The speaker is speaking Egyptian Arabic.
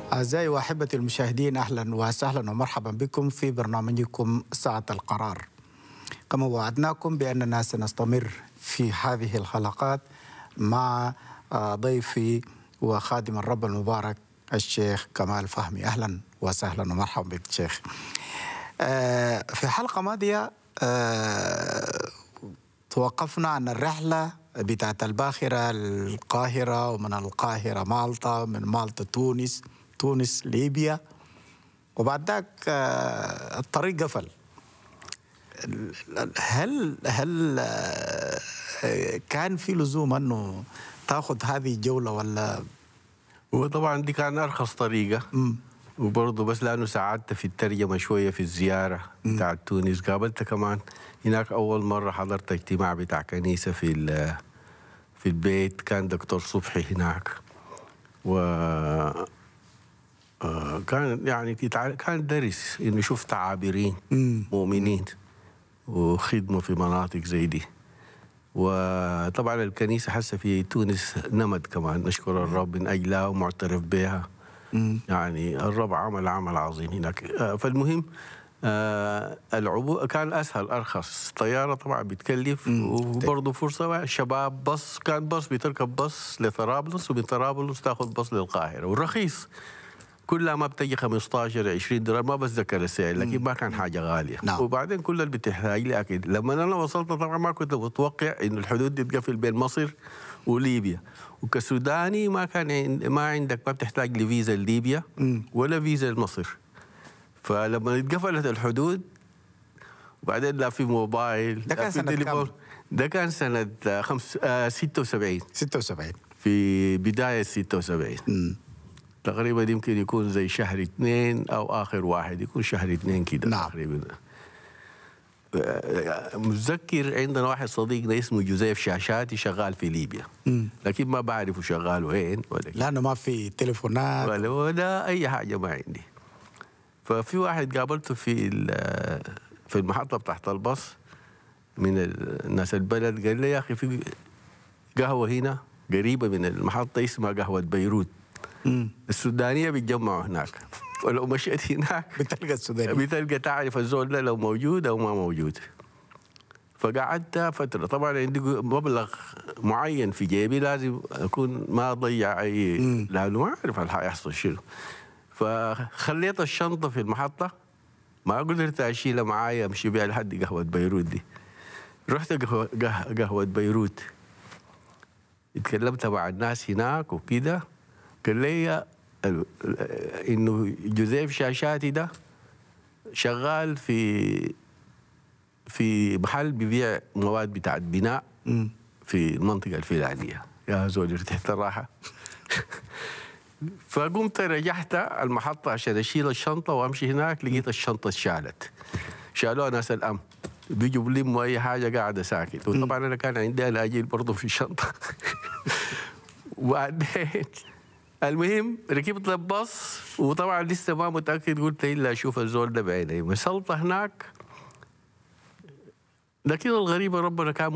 أعزائي وأحبتي المشاهدين أهلا وسهلا ومرحبا بكم في برنامجكم ساعة القرار كما وعدناكم بأننا سنستمر في هذه الحلقات مع ضيفي وخادم الرب المبارك الشيخ كمال فهمي أهلا وسهلا ومرحبا بك شيخ في حلقة ماضية توقفنا عن الرحلة بتاعت الباخرة القاهرة ومن القاهرة مالطا من مالطا تونس تونس ليبيا وبعد ذاك الطريق قفل هل هل كان في لزوم انه تاخذ هذه الجوله ولا هو طبعا دي كان ارخص طريقه مم. وبرضه بس لانه ساعدت في الترجمه شويه في الزياره بتاعت تونس قابلت كمان هناك اول مره حضرت اجتماع بتاع كنيسه في ال- في البيت كان دكتور صبحي هناك و آه، كان يعني يتع- كان درس انه شفت عابرين مم. مؤمنين وخدمه في مناطق زي دي وطبعا الكنيسه حسه في تونس نمت كمان نشكر الرب من اجلها ومعترف بها مم. يعني الرب عمل عمل عظيم هناك آه، فالمهم آه العبور كان اسهل ارخص طياره طبعا بتكلف وبرضه فرصه شباب باص كان باص بتركب باص لطرابلس ومن طرابلس تاخذ باص للقاهره والرخيص كلها ما بتجي 15 20 دولار ما بتذكر السعر لكن ما كان حاجه غاليه نعم. وبعدين كل اللي بتحتاج لي اكيد لما انا وصلت طبعا ما كنت متوقع انه الحدود دي تقفل بين مصر وليبيا وكسوداني ما كان عند ما عندك ما بتحتاج لفيزا لليبيا ولا فيزا لمصر فلما اتقفلت الحدود وبعدين لا في موبايل ده كان لا في سنة تليفون. كام؟ ده كان سنة آه، خمس آه 76 76 في بداية 76 مم. تقريبا يمكن يكون زي شهر اثنين او اخر واحد يكون شهر اثنين كده نعم. تقريبا آه، متذكر عندنا واحد صديقنا اسمه جوزيف شاشاتي شغال في ليبيا مم. لكن ما بعرفه شغال وين ولا لانه ما في تليفونات ولا ولا اي حاجه ما عندي ففي واحد قابلته في ال- في المحطه بتاعت الباص من ال- ناس البلد قال لي يا اخي في قهوه هنا قريبه من المحطه اسمها قهوه بيروت مم. السودانيه بيتجمعوا هناك ولو مشيت هناك بتلقى السوداني بتلقى تعرف الزول ده لو موجود او ما موجود فقعدت فتره طبعا عندي مبلغ معين في جيبي لازم اكون ما اضيع اي لانه ما اعرف اللي حيحصل شنو فخليت الشنطه في المحطه ما قدرت اشيلها معايا امشي بيها لحد قهوه بيروت دي رحت قهوه قه- قهوه بيروت اتكلمت مع الناس هناك وكده قال لي ال- انه جوزيف شاشاتي ده شغال في في محل بيبيع مواد بتاعت بناء مم. في المنطقه الفلانيه يا زول ارتحت الراحه فقمت رجعت المحطة عشان أشيل الشنطة وأمشي هناك لقيت الشنطة اتشالت شالوها ناس الأمن بيجوا بلموا أي حاجة قاعدة ساكت وطبعا أنا كان عندي أناجيل برضه في الشنطة وبعدين المهم ركبت الباص وطبعا لسه ما متأكد قلت إلا أشوف الزول ده بعيني وصلت هناك لكن الغريبة ربنا كان